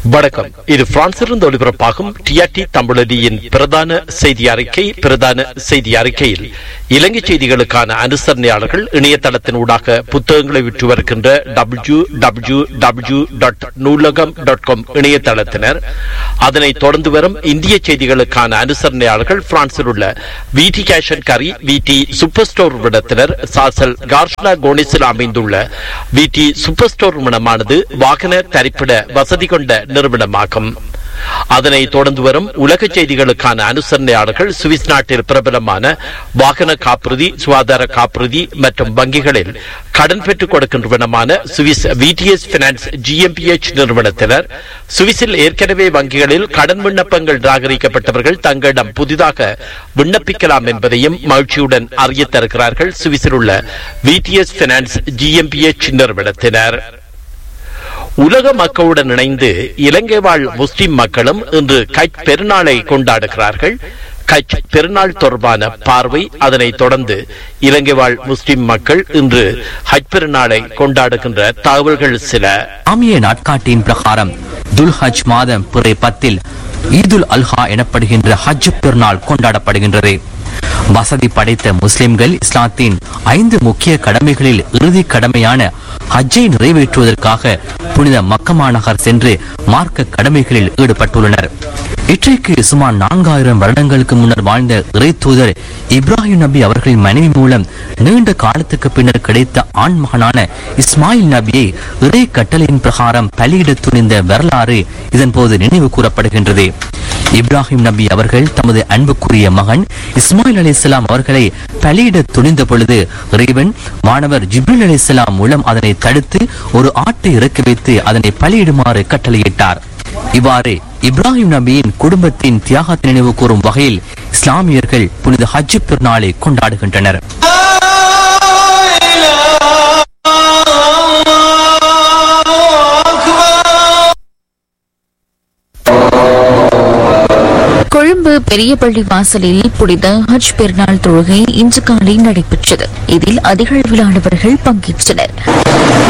வணக்கம் இது பிரான்சிலிருந்து ஒளிபரப்பாகும் டிஆர்டி தமிழடியின் பிரதான செய்தி அறிக்கை பிரதான செய்தி அறிக்கையில் இலங்கை செய்திகளுக்கான அனுசரணையாளர்கள் இணையதளத்தின் ஊடாக புத்தகங்களை விற்று வருகின்ற W W W dot Noolagam dot com இணையதளத்தினர் அதனைத் தொடர்ந்து வரும் இந்திய செய்திகளுக்கான அனுசரணையாளர்கள் பிரான்சில் உள்ள விடி கேஷன் கரி விடி சூப்பர் ஸ்டோர் விடத்தினர் சாசல் கார்ஷ்லா கோனிஸில் அமைந்துள்ள விடி சூப்பர் ஸ்டோர் நிறுவனமானது வாகன தரிப்பிட வசதி கொண்ட நிறுவனமாகும் அதனைத் தொடர்ந்து வரும் உலக செய்திகளுக்கான அனுசரணையாளர்கள் சுவிஸ் நாட்டில் பிரபலமான வாகன காப்புறுதி சுகாதார காப்புறுதி மற்றும் வங்கிகளில் கடன் பெற்றுக் கொடுக்கின்றவனமான சுவிஸ் விடிஎஸ் பினான்ஸ் ஜிஎம்பிஎச் நிறுவனத்தினர் சுவிஸில் ஏற்கனவே வங்கிகளில் கடன் விண்ணப்பங்கள் நிராகரிக்கப்பட்டவர்கள் தங்களிடம் புதிதாக விண்ணப்பிக்கலாம் என்பதையும் மகிழ்ச்சியுடன் அறிய தருகிறார்கள் சுவிஸில் உள்ள விடிஎஸ் பினான்ஸ் ஜிஎம்பிஎச் நிறுவனத்தினர் உலக மக்களுடன் இணைந்து இலங்கை வாழ் முஸ்லிம் மக்களும் இன்று கச் பெருநாளை கொண்டாடுகிறார்கள் கச் பெருநாள் தொடர்பான பார்வை அதனைத் தொடர்ந்து இலங்கை வாழ் முஸ்லிம் மக்கள் இன்று ஹஜ் பெருநாளை கொண்டாடுகின்ற தகவல்கள் சில ஆமிய நாட்காட்டியின் பிரகாரம் துல்ஹஜ் மாதம் பிறை பத்தில் ஈதுல் அல்ஹா எனப்படுகின்ற ஹஜ் பெருநாள் கொண்டாடப்படுகின்றது வசதி படைத்த முஸ்லிம்கள் இஸ்லாத்தின் ஐந்து முக்கிய கடமைகளில் இறுதி கடமையான ஹஜ்ஜை நிறைவேற்றுவதற்காக புனித மக்கமா நகர் சென்று மார்க்க கடமைகளில் ஈடுபட்டுள்ளனர் இன்றைக்கு சுமார் நான்காயிரம் வருடங்களுக்கு முன்னர் வாழ்ந்த இறை தூதர் இப்ராஹிம் நபி அவர்களின் மனைவி மூலம் நீண்ட காலத்துக்கு பின்னர் கிடைத்த ஆண் மகனான இஸ்மாயில் நபியை இறை கட்டளையின் பிரகாரம் பலியிட துணிந்த வரலாறு இதன் போது நினைவு கூறப்படுகின்றது இப்ராஹிம் நபி அவர்கள் தமது அன்புக்குரிய மகன் இஸ்மாயில் அலி இஸ்லாம் அவர்களை பலியிட துணிந்த பொழுது இறைவன் மாணவர் ஜிப்ரில் அலி இஸ்லாம் மூலம் அதனை தடுத்து ஒரு ஆட்டை இறக்கி வைத்து அதனை பலியிடுமாறு கட்டளையிட்டார் இவ்வாறு இப்ராஹிம் நபியின் குடும்பத்தின் தியாகத்தை நினைவு கூறும் வகையில் இஸ்லாமியர்கள் புனித ஹஜ் பெருநாளை கொண்டாடுகின்றனர் கொழும்பு பெரிய பள்ளி வாசலில் புனித ஹஜ் பெருநாள் தொழுகை இன்று காலை நடைபெற்றது இதில் அதிக அளவிலானவர்கள் பங்கேற்றனர்